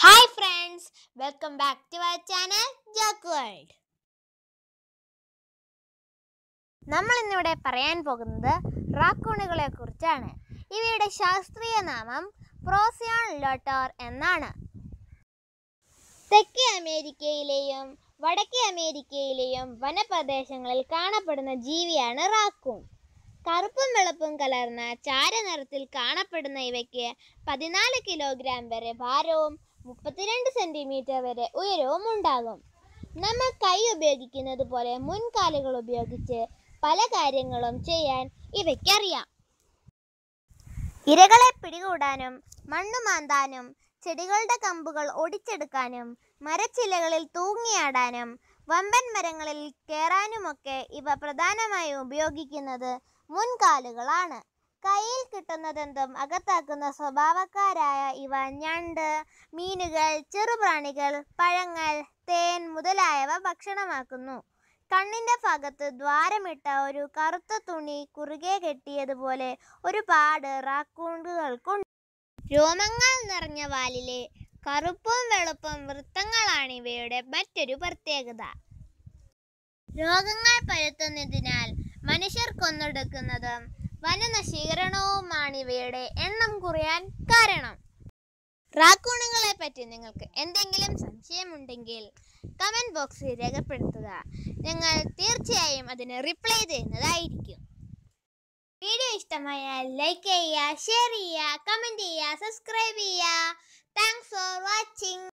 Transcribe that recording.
hi friends welcome back to our channel joke world നമ്മൾ ഇന്നിവിടെ പറയാൻ പോകുന്നത് റാക്കൂണുകളെ കുറിച്ചാണ് ഇവയുടെ ശാസ്ത്രീയ നാമം പ്രോസിയോൺ ലോട്ടോർ എന്നാണ് തെക്കേ അമേരിക്കയിലെയും വടക്കേ അമേരിക്കയിലെയും വനപ്രദേശങ്ങളിൽ കാണപ്പെടുന്ന ജീവിയാണ് റാക്കൂൺ കറുപ്പും വെളുപ്പും കലർന്ന ചാരനിറത്തിൽ കാണപ്പെടുന്ന ഇവയ്ക്ക് പതിനാല് കിലോഗ്രാം വരെ ഭാരവും മുപ്പത്തിരണ്ട് സെന്റിമീറ്റർ വരെ ഉയരവും ഉണ്ടാകും നമ്മൾ കൈ ഉപയോഗിക്കുന്നത് പോലെ മുൻകാലുകൾ ഉപയോഗിച്ച് പല കാര്യങ്ങളും ചെയ്യാൻ ഇവയ്ക്കറിയാം ഇരകളെ പിടികൂടാനും മണ്ണു മാന്താനും ചെടികളുടെ കമ്പുകൾ ഒടിച്ചെടുക്കാനും മരച്ചില്ലകളിൽ തൂങ്ങിയാടാനും വമ്പൻ മരങ്ങളിൽ കയറാനുമൊക്കെ ഇവ പ്രധാനമായും ഉപയോഗിക്കുന്നത് മുൻകാലുകളാണ് കയ്യിൽ കിട്ടുന്നതെന്തും അകത്താക്കുന്ന സ്വഭാവക്കാരായ ഇവ ഞണ്ട് മീനുകൾ ചെറുപ്രാണികൾ പഴങ്ങൾ തേൻ മുതലായവ ഭക്ഷണമാക്കുന്നു കണ്ണിന്റെ ഭാഗത്ത് ദ്വാരമിട്ട ഒരു കറുത്ത തുണി കുറുകെ കെട്ടിയതുപോലെ ഒരു പാട് റാക്കൂണുകൾക്കുണ്ട് രോമങ്ങൾ നിറഞ്ഞ വാലിലെ കറുപ്പും വെളുപ്പും വൃത്തങ്ങളാണ് ഇവയുടെ മറ്റൊരു പ്രത്യേകത രോഗങ്ങൾ പരത്തുന്നതിനാൽ മനുഷ്യർ കൊന്നൊടുക്കുന്നതും വനനശീകരണവുമാണ് ഇവയുടെ എണ്ണം കുറയാൻ കാരണം റാക്കൂണുകളെ പറ്റി നിങ്ങൾക്ക് എന്തെങ്കിലും സംശയമുണ്ടെങ്കിൽ കമൻറ്റ് ബോക്സിൽ രേഖപ്പെടുത്തുക ഞങ്ങൾ തീർച്ചയായും അതിന് റിപ്ലൈ ചെയ്യുന്നതായിരിക്കും വീഡിയോ ഇഷ്ടമായാൽ ലൈക്ക് ചെയ്യുക ഷെയർ ചെയ്യുക കമൻറ്റ് ചെയ്യുക സബ്സ്ക്രൈബ് ചെയ്യുക താങ്ക്സ് ഫോർ വാച്ചിങ്